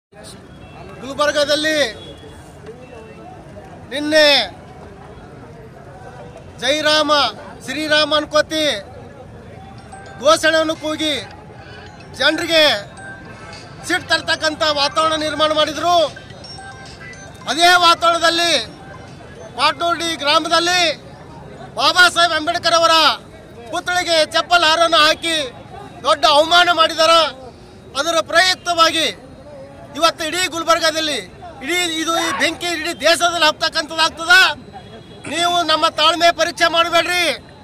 ಗುಲ್ಬರ್ಗದಲ್ಲಿ ನಿನ್ನೆ ಜೈರಾಮ ಶ್ರೀರಾಮ ಅನ್ಕೋತಿ ಘೋಷಣೆಯನ್ನು ಕೂಗಿ ಜನರಿಗೆ ಸಿಟ್ಟು ತರ್ತಕ್ಕಂಥ ವಾತಾವರಣ ನಿರ್ಮಾಣ ಮಾಡಿದರು ಅದೇ ವಾತಾವರಣದಲ್ಲಿ ಪಾಟ್ನೂರ್ಡಿ ಗ್ರಾಮದಲ್ಲಿ ಬಾಬಾ ಸಾಹೇಬ್ ಅಂಬೇಡ್ಕರ್ ಅವರ ಪುತ್ಳಿಗೆ ಚಪ್ಪಲ್ ಹಾರನ್ನು ಹಾಕಿ ದೊಡ್ಡ ಅವಮಾನ ಮಾಡಿದಾರ ಅದರ ಪ್ರಯುಕ್ತವಾಗಿ ಇವತ್ತು ಇಡೀ ಗುಲ್ಬರ್ಗಾದಲ್ಲಿ ಇಡೀ ಇದು ಈ ಬೆಂಕಿ ಇಡೀ ದೇಶದಲ್ಲಿ ಹಬ್ತಕ್ಕಂಥದ್ದಾಗ್ತದ ನೀವು ನಮ್ಮ ತಾಳ್ಮೆ ಪರೀಕ್ಷೆ ಮಾಡಬೇಡ್ರಿ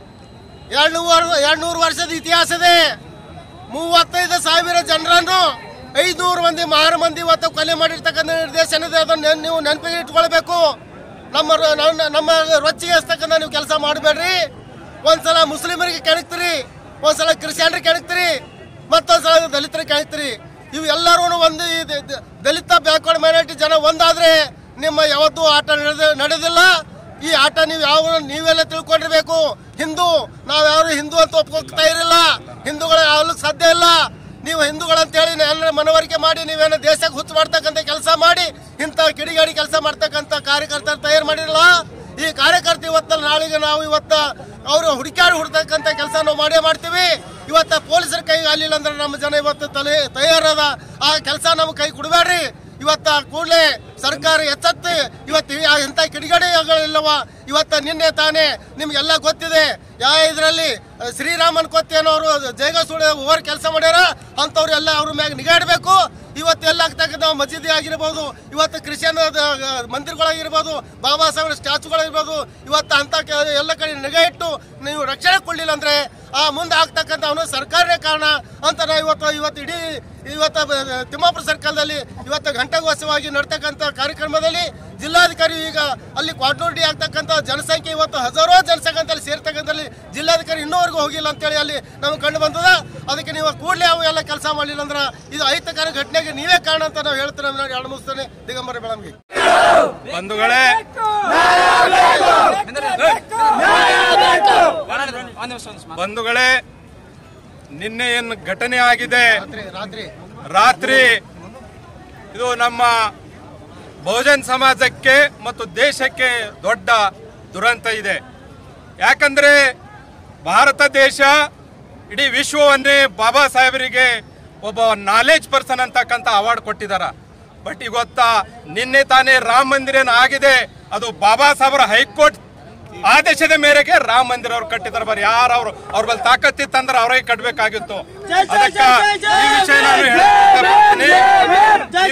ಎರಡ್ನೂರು ಎರಡ್ನೂರು ವರ್ಷದ ಇತಿಹಾಸ ಇದೆ ಮೂವತ್ತೈದು ಸಾವಿರ ಜನರನ್ನು ಐನೂರು ಮಂದಿ ಮಹಾರ ಮಂದಿ ಇವತ್ತು ಕೊಲೆ ಮಾಡಿರ್ತಕ್ಕಂಥ ನಿರ್ದೇಶನ ಇದೆ ಅದನ್ನು ನೆನ್- ನೀವು ನೆನಪಿಗೆ ಇಟ್ಕೊಳ್ಬೇಕು ನಮ್ಮ ರ- ನಮ್ಮ- ನಮ್ಮ ರೊಚ್ಚಿಗೆ ಹಸ್ತಕ್ಕಂಥ ನೀವು ಕೆಲಸ ಮಾಡಬೇಡ್ರಿ ಒಂದ್ಸಲ ಮುಸ್ಲಿಮರಿಗೆ ಕೆಣಕ್ತೀರಿ ಒಂದ್ಸಲ ಕ್ರಿಶ್ಚಿಯನ್ರಿಗೆ ಕೆಣಕ್ತೀರಿ ಮತ್ತೊಂದ್ಸಲ ದಲಿತರಿಗೆ ಕೆಣಕ್ತೀರಿ ಇವು ಎಲ್ಲರೂ ಒಂದು ಈ ದ- ದ- ದಲಿತ ಬ್ಯಾಕ್ವರ್ಡ್ ಮೈನಾರಿಟಿ ಜನ ಒಂದಾದ್ರೆ ನಿಮ್ಮ ಯಾವತ್ತೂ ಆಟ ನಡೆದ ನಡೆದಿಲ್ಲ ಈ ಆಟ ನೀವು ಯಾವ ನೀವೆಲ್ಲ ತಿಳ್ಕೊಂಡಿರ್ಬೇಕು ಹಿಂದೂ ನಾವ್ ಯಾರು ಹಿಂದೂ ಅಂತ ಒಪ್ಕೋಗ್ತಾ ಇರಲಿಲ್ಲ ಹಿಂದೂಗಳ ಯಾವ್ಲಿಕ್ ಸಾಧ್ಯ ಇಲ್ಲ ನೀವು ಹಿಂದೂಗಳಂತೇಳಿ ಎಲ್ಲ ಮನವರಿಕೆ ಮಾಡಿ ನೀವೇನೋ ದೇಶಕ್ಕೆ ಹುಚ್ಚು ಮಾಡ್ತಕ್ಕಂಥ ಕೆಲಸ ಮಾಡಿ ಇಂಥ ಕಿಡಿಗಾಡಿ ಕೆಲಸ ಮಾಡ್ತಕ್ಕಂಥ ಕಾರ್ಯಕರ್ತರು ತಯಾರು ಮಾಡಿರಲ್ಲ ಈ ಕಾರ್ಯಕರ್ತ ಇವತ್ತಲ್ಲ ನಾಳೆಗೆ ನಾವು ಇವತ್ತ ಅವರು ಹುಡುಕ್ಯಾಡಿ ಹುಡ್ತಕ್ಕಂಥ ಕೆಲಸ ನಾವು ಮಾಡೇ ಮಾಡ್ತೀವಿ ಇವತ್ತ ಪೊಲೀಸರ ಕೈಗೆ ಆಗಲಿಲ್ಲ ಅಂದ್ರೆ ನಮ್ಮ ಜನ ಇವತ್ತು ತಲೆ ತಯಾರದ ಆ ಕೆಲಸ ನಮ್ಮ ಕೈ ಕೊಡಬೇಡ್ರಿ ಇವತ್ತ ಕೂಡಲೇ ಸರ್ಕಾರ ಎಚ್ಚೆತ್ತು ಇವತ್ತು ಈ- ಆ ಇಂಥ ಕಿಡಿಗಡಿಗಳಿಲ್ಲವ ಇವತ್ತ ನಿನ್ನೆ ತಾನೇ ನಿಮ್ಗೆಲ್ಲ ಗೊತ್ತಿದೆ ಯಾವ ಇದರಲ್ಲಿ ಶ್ರೀರಾಮನ್ ಕೊತ್ತೇನವರು ಜೈಗ ಸುಳ್ಳು ಓವರ್ ಕೆಲಸ ಮಾಡ್ಯಾರ ಅಂಥವ್ರು ಎಲ್ಲ ಅವ್ರ ಮ್ಯಾಗ ನಿಗಾ ಇಡಬೇಕು ಇವತ್ತು ಎಲ್ಲ ಆಗ್ತಕ್ಕಂಥ ಮಸೀದಿ ಆಗಿರ್ಬೋದು ಇವತ್ತು ಕ್ರಿಶ್ಚಿಯನ್ ಮಂದಿರಗಳಾಗಿರ್ಬೋದು ಬಾಬಾ ಸಾಹೇಬ್ ಸ್ಟ್ಯಾಚುಗಳಾಗಿರ್ಬೋದು ಇವತ್ತು ಅಂತ ಕೆ- ಎಲ್ಲ ಕಡೆ ನಿಗಾ ಇಟ್ಟು ನೀವು ರಕ್ಷಣೆ ಕೊಡಲಿಲ್ಲ ಅಂದ್ರೆ ಆ ಮುಂದೆ ಆಗ್ತಕ್ಕಂಥ ಅವನು ಸರ್ಕಾರನೇ ಕಾರಣ ಅಂತ ನಾವು ಇವತ್ತು ಇವತ್ತು ಇಡೀ ಇವತ್ತು ಬ- ತಿಮ್ಮಾಪುರ ಸರ್ಕಲ್ದಲ್ಲಿ ಇವತ್ತು ಘಂಟಾಘೋಷವಾಗಿ ನಡ್ತಕ್ಕಂಥ ಕಾರ್ಯಕ್ರಮದಲ್ಲಿ ಜಿಲ್ಲಾಧಿಕಾರಿ ಈಗ ಅಲ್ಲಿ ಕ್ವಾಡ್ನೂರ್ಡಿ ಆಗ್ತಕ್ಕಂಥ ಜನಸಂಖ್ಯೆ ಇವತ್ತು ಹಜಾರೋ ಜನಸಂಖ್ಯೆಯಲ್ಲಿ ಸೇರ್ತಕ್ಕಂಥಲ್ಲಿ ಜಿಲ್ಲಾಧಿಕಾರಿ ಇನ್ನೂವರೆಗೂ ಹೋಗಿಲ್ಲ ಅಂತೇಳಿ ಅಲ್ಲಿ ನಮ್ಗೆ ಕಂಡು ಬಂದದ ಅದಕ್ಕೆ ನೀವು ಕೂಡಲೇ ಅವು ಎಲ್ಲ ಕೆಲಸ ಮಾಡಲಿಲ್ಲ ಅಂದ್ರೆ ಇದು ಅಹಿತಕರ ಘಟನೆಗೆ ನೀವೇ ಕಾರಣ ಅಂತ ನಾವು ಹೇಳ್ತೇವೆ ನಾನು ಎರಡು ಮುಗಿಸ್ತೇನೆ ದಿಗಂಬರ ಬೆಳಂಗಿ ಬಂಧುಗಳೇ ಬಂಧುಗಳೇ ನಿನ್ನೆ ಏನು ಘಟನೆ ಆಗಿದೆ ರಾತ್ರಿ ರಾತ್ರಿ ರಾತ್ರಿ ಇದು ನಮ್ಮ ಬಹುಜನ್ ಸಮಾಜಕ್ಕೆ ಮತ್ತು ದೇಶಕ್ಕೆ ದೊಡ್ಡ ದುರಂತ ಇದೆ ಯಾಕಂದ್ರೆ ಭಾರತ ದೇಶ ಇಡೀ ವಿಶ್ವವನ್ನೇ ಬಾಬಾ ಸಾಹೇಬರಿಗೆ ಒಬ್ಬ ನಾಲೆಜ್ ಪರ್ಸನ್ ಅಂತಕ್ಕಂಥ ಅವಾರ್ಡ್ ಕೊಟ್ಟಿದಾರ ಬಟ್ ಈಗ ಗೊತ್ತಾ ನಿನ್ನೆ ತಾನೇ ರಾಮ ಮಂದಿರ ಏನ್ ಆಗಿದೆ ಅದು ಬಾಬಾ ಸಾಹೇಬರ ಹೈಕೋರ್ಟ್ ಆದೇಶದ ಮೇರೆಗೆ ರಾಮ ಮಂದಿರ ಅವ್ರು ಕಟ್ಟಿದಾರೆ ಬರೀ ಯಾರು ಅವ್ರು ಅವ್ರ ಬಲ್ಲಿ ತಾಕತ್ತಿತ್ತಂದ್ರೆ ಅವ್ರಿಗೆ ಕಟ್ಟಬೇಕಾಗಿತ್ತು ಅದಕ್ಕ ಈ ವಿಷಯ ನಾನು ಹೇಳಕ್ ಇಷ್ಟಪಡ್ತೀನಿ. ಈ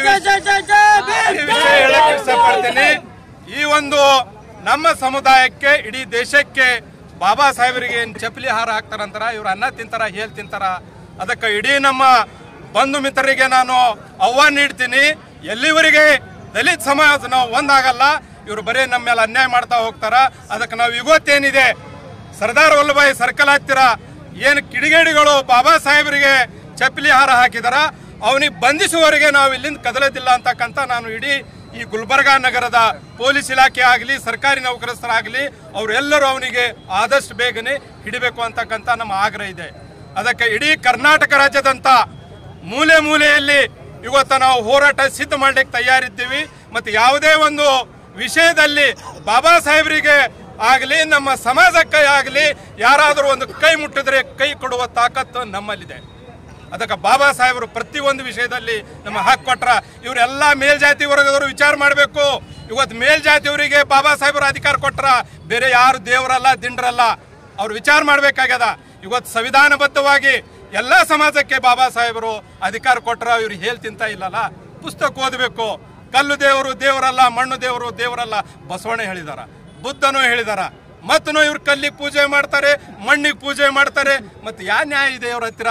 ವಿಷಯ- ಈ ವಿಷಯ ಹೇಳಕ್ ಇಷ್ಟಪಡ್ತೀನಿ ಈ ಒಂದು ನಮ್ಮ ಸಮುದಾಯಕ್ಕೆ ಇಡೀ ದೇಶಕ್ಕೆ ಬಾಬಾ ಸಾಹೇಬರಿಗೆ ಏನ್ ಚಪ್ಪಲಿ ಹಾರ ಹಾಕ್ತಾರಂತಾರ ಇವ್ರು ಅನ್ನ ತಿಂತಾರ ಹೇಲ್ ತಿಂತಾರ ಅದಕ್ಕೆ ಇಡೀ ನಮ್ಮ ಬಂಧು ಮಿತ್ರರಿಗೆ ನಾನು ಆಹ್ವಾನ ನೀಡ್ತೀನಿ ಎಲ್ಲಿವರೆಗೆ ದಲಿತ ಸಮಾಜ ನಾವು ಒಂದಾಗಲ್ಲ ಇವ್ರು ಬರೀ ನಮ್ಮ ಮೇಲೆ ಅನ್ಯಾಯ ಮಾಡ್ತಾ ಹೋಗ್ತಾರ ಅದಕ್ಕೆ ನಾವು ಇವತ್ತೇನಿದೆ ಸರ್ದಾರ್ ವಲ್ಲಭಾಯಿ ಸರ್ಕಲ್ ಹತ್ತಿರ ಏನು ಕಿಡಿಗೇಡಿಗಳು ಬಾಬಾ ಸಾಹೇಬರಿಗೆ ಚಪ್ಪಲಿ ಹಾರ ಹಾಕಿದಾರ ಅವನಿಗೆ ಬಂಧಿಸುವವರೆಗೆ ನಾವು ಇಲ್ಲಿಂದ ಕದಲೋದಿಲ್ಲ ಅಂತಕ್ಕಂಥ ನಾನು ಇಡೀ ಈ ಗುಲ್ಬರ್ಗಾ ನಗರದ ಪೊಲೀಸ್ ಇಲಾಖೆ ಆಗಲಿ ಸರ್ಕಾರಿ ನೌಕರಸ್ಥರಾಗಲಿ ಅವರೆಲ್ಲರೂ ಅವನಿಗೆ ಆದಷ್ಟು ಬೇಗನೆ ಹಿಡಿಬೇಕು ಅಂತಕ್ಕಂಥ ನಮ್ಮ ಆಗ್ರಹ ಇದೆ ಅದಕ್ಕೆ ಇಡೀ ಕರ್ನಾಟಕ ರಾಜ್ಯದಂತ ಮೂಲೆ ಮೂಲೆಯಲ್ಲಿ ಇವತ್ತು ನಾವು ಹೋರಾಟ ಸಿದ್ಧ ಮಾಡ್ಲಿಕ್ಕೆ ತಯಾರಿದ್ದೀವಿ ಮತ್ತು ಯಾವುದೇ ಒಂದು ವಿಷಯದಲ್ಲಿ ಬಾಬಾ ಸಾಹೇಬರಿಗೆ ಆಗಲಿ ನಮ್ಮ ಸಮಾಜಕ್ಕೆ ಆಗಲಿ ಯಾರಾದರೂ ಒಂದು ಕೈ ಮುಟ್ಟಿದ್ರೆ ಕೈ ಕೊಡುವ ತಾಕತ್ತು ನಮ್ಮಲ್ಲಿದೆ ಅದಕ್ಕೆ ಬಾಬಾ ಸಾಹೇಬರು ಪ್ರತಿಯೊಂದು ವಿಷಯದಲ್ಲಿ ನಮ್ಮ ಹಕ್ಕು ಕೊಟ್ರ ಇವರೆಲ್ಲ ಮೇಲ್ಜಾತಿ ವರ್ಗದವರು ವಿಚಾರ ಮಾಡಬೇಕು ಇವತ್ತು ಮೇಲ್ಜಾತಿಯವರಿಗೆ ಬಾಬಾ ಸಾಹೇಬರು ಅಧಿಕಾರ ಕೊಟ್ರ ಬೇರೆ ಯಾರು ದೇವರಲ್ಲ ದಿಂಡ್ರಲ್ಲ ಅವ್ರು ವಿಚಾರ ಮಾಡ್ಬೇಕಾಗ್ಯದ ಇವತ್ತು ಸಂವಿಧಾನಬದ್ಧವಾಗಿ ಎಲ್ಲ ಸಮಾಜಕ್ಕೆ ಬಾಬಾ ಸಾಹೇಬರು ಅಧಿಕಾರ ಕೊಟ್ರ ಇವ್ರು ಹೇಳ್ ತಿಂತ ಇಲ್ಲಲ್ಲ ಪುಸ್ತಕ ಓದಬೇಕು ಕಲ್ಲು ದೇವರು ದೇವರಲ್ಲ ಮಣ್ಣು ದೇವರು ದೇವರಲ್ಲ ಬಸವಣ್ಣ ಹೇಳಿದಾರ ಬುದ್ಧನು ಹೇಳಿದಾರ ಮತ್ತನು ಇವ್ರು ಕಲ್ಲಿಗೆ ಪೂಜೆ ಮಾಡ್ತಾರೆ ಮಣ್ಣಿಗೆ ಪೂಜೆ ಮಾಡ್ತಾರೆ ಮತ್ತೆ ಯಾ ನ್ಯಾಯ ಇದೆ ಇವ್ರ ಹತ್ತಿರ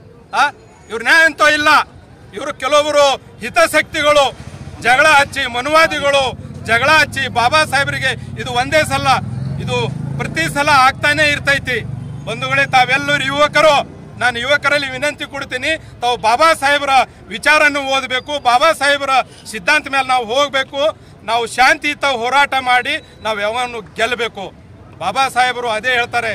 ಆ ಇವ್ರ ನ್ಯಾಯ ಅಂತೂ ಇಲ್ಲ ಇವರು ಕೆಲವೊಬ್ಬರು ಹಿತಾಸಕ್ತಿಗಳು ಜಗಳ ಹಚ್ಚಿ ಮನುವಾದಿಗಳು ಜಗಳ ಹಚ್ಚಿ ಬಾಬಾ ಸಾಹೇಬರಿಗೆ ಇದು ಒಂದೇ ಸಲ ಇದು ಪ್ರತಿ ಸಲ ಆಗ್ತಾನೆ ಇರ್ತೈತಿ ಬಂಧುಗಳೇ ತಾವೆಲ್ಲರೂ ಯುವಕರು ನಾನು ಯುವಕರಲ್ಲಿ ವಿನಂತಿ ಕೊಡ್ತೀನಿ ತಾವು ಬಾಬಾ ಸಾಹೇಬರ ವಿಚಾರನ್ನು ಓದಬೇಕು ಬಾಬಾ ಸಾಹೇಬರ ಸಿದ್ಧಾಂತ ಮೇಲೆ ನಾವು ಹೋಗಬೇಕು ನಾವು ಶಾಂತಿಯುತ ಹೋರಾಟ ಮಾಡಿ ನಾವು ಯಾವನ್ನು ಗೆಲ್ಲಬೇಕು ಬಾಬಾ ಸಾಹೇಬರು ಅದೇ ಹೇಳ್ತಾರೆ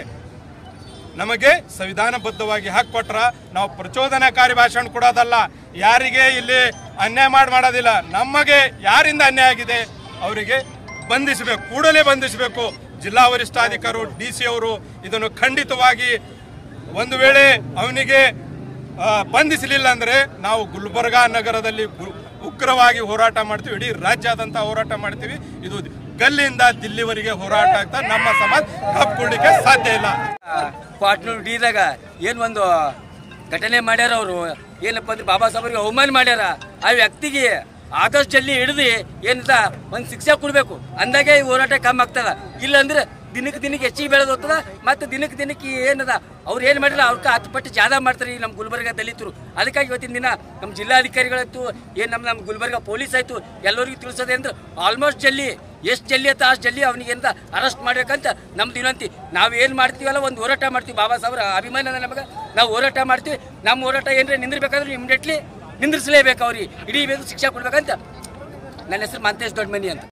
ನಮಗೆ ಸಂವಿಧಾನಬದ್ಧವಾಗಿ ಹಕ್ಕು ಕೊಟ್ರ ನಾವು ಪ್ರಚೋದನಕಾರಿ ಭಾಷಣ ಕೊಡೋದಲ್ಲ ಯಾರಿಗೆ ಇಲ್ಲಿ ಅನ್ಯಾಯ ಮಾಡಿ ಮಾಡೋದಿಲ್ಲ ನಮಗೆ ಯಾರಿಂದ ಅನ್ಯಾಯ ಆಗಿದೆ ಅವರಿಗೆ ಬಂಧಿಸಬೇಕು ಕೂಡಲೇ ಬಂಧಿಸಬೇಕು ಜಿಲ್ಲಾ ವರಿಷ್ಠಾಧಿಕಾರು ಡಿ ಸಿ ಅವರು ಇದನ್ನು ಖಂಡಿತವಾಗಿ ಒಂದು ವೇಳೆ ಅವನಿಗೆ ಆ, ಬಂಧಿಸಲಿಲ್ಲ ಅಂದ್ರೆ ನಾವು ಗುಲ್ಬರ್ಗಾ ನಗರದಲ್ಲಿ ಗು- ಉಗ್ರವಾಗಿ ಹೋರಾಟ ಮಾಡ್ತೀವಿ ಇಡೀ ರಾಜ್ಯಾದ್ಯಂತ ಹೋರಾಟ ಮಾಡ್ತೀವಿ ಇದು ಗಲ್ಲಿಂದ ದಿಲ್ಲಿವರೆಗೆ ಹೋರಾಟ ಆಗ್ತಾ ನಮ್ಮ ಸಮಾಜ ಕಪ್ಕೊಳ್ಳಿಕ್ಕೆ ಸಾಧ್ಯ ಇಲ್ಲ ಕ್ವಾಟ್ನೂರು ಡಿದಾಗ ಏನು ಒಂದು ಘಟನೆ ಮಾಡ್ಯಾರ ಅವರು ಏನಪ್ಪ ಅಂದ್ರೆ ಬಾಬಾ ಸಾಹೇಬ್ರಿಗೆ ಅವಮಾನ ಮಾಡ್ಯಾರ ಆ ವ್ಯಕ್ತಿಗೆ ಆದಷ್ಟು ಜಲ್ದಿ ಹಿಡಿದು ಏನಂತ ಒಂದು ಶಿಕ್ಷೆ ಕೊಡಬೇಕು ಅಂದಾಗೆ ಈ ಹೋರಾಟ ಕಮ್ಮಿ ಆಗ್ತದ ಇಲ್ಲಾಂದ್ರೆ ದಿನಕ್ಕೆ ದಿನಕ್ಕೆ ಹೆಚ್ಚಿಗೆ ಬೆಳೆದು ಹೋಗ್ತದ ಮತ್ತೆ ದಿನಕ್ಕೆ ದಿನಕ್ಕೆ ಏನದ ಅವ್ರು ಏನು ಮಾಡಿಲ್ಲ ಅವ್ರಿಗೆ ಹತ್ತು ಪಟ್ಟು ಜಾದ ಮಾಡ್ತಾರೆ ಈ ನಮ್ಮ ಗುಲ್ಬರ್ಗ ದಲಿತರು ಅದಕ್ಕಾಗಿ ಇವತ್ತಿನ ದಿನ ನಮ್ಮ ಜಿಲ್ಲಾಧಿಕಾರಿಗಳಾಯ್ತು ಏನು ನಮ್ಮ ನಮ್ಮ ಗುಲ್ಬರ್ಗ ಪೊಲೀಸ್ ಆಯ್ತು ಎಲ್ಲರಿಗೂ ತಿಳಿಸೋದೆ ಅಂದ್ರೆ ಆಲ್ಮೋಸ್ಟ್ ಜಲ್ದಿ ಎಷ್ಟು ಜಲ್ದಿ ಅಂತ ಅಷ್ಟು ಜಲ್ದಿ ಅವನಿಗೆ ಎಂತ ಅರೆಸ್ಟ್ ಮಾಡ್ಬೇಕಂತ ನಮ್ದು ವಿನಂತಿ ನಾವು ಏನು ಮಾಡ್ತೀವಲ್ಲ ಒಂದು ಹೋರಾಟ ಮಾಡ್ತೀವಿ ಬಾಬಾ ಸಾಹೇಬ್ರ ಅಭಿಮಾನ ಅದ ನಮಗೆ ನಾವು ಹೋರಾಟ ಮಾಡ್ತೀವಿ ನಮ್ಮ ಹೋರಾಟ ಏನ್ರೆ ನಿಂದಿರ್ಬೇಕಾದ್ರೆ ಇಮಿಡಿಯೇಟ್ಲಿ ನಿಂದಿರಿಸಲೇಬೇಕು ಅವ್ರಿಗೆ ಇಡೀ ಬೇಕು ಶಿಕ್ಷೆ ಕೊಡ್ಬೇಕಂತ ನನ್ನ ಹೆಸರು ಮಂತೇಶ್ ದೊಡ್ಡಮನಿ ಅಂತ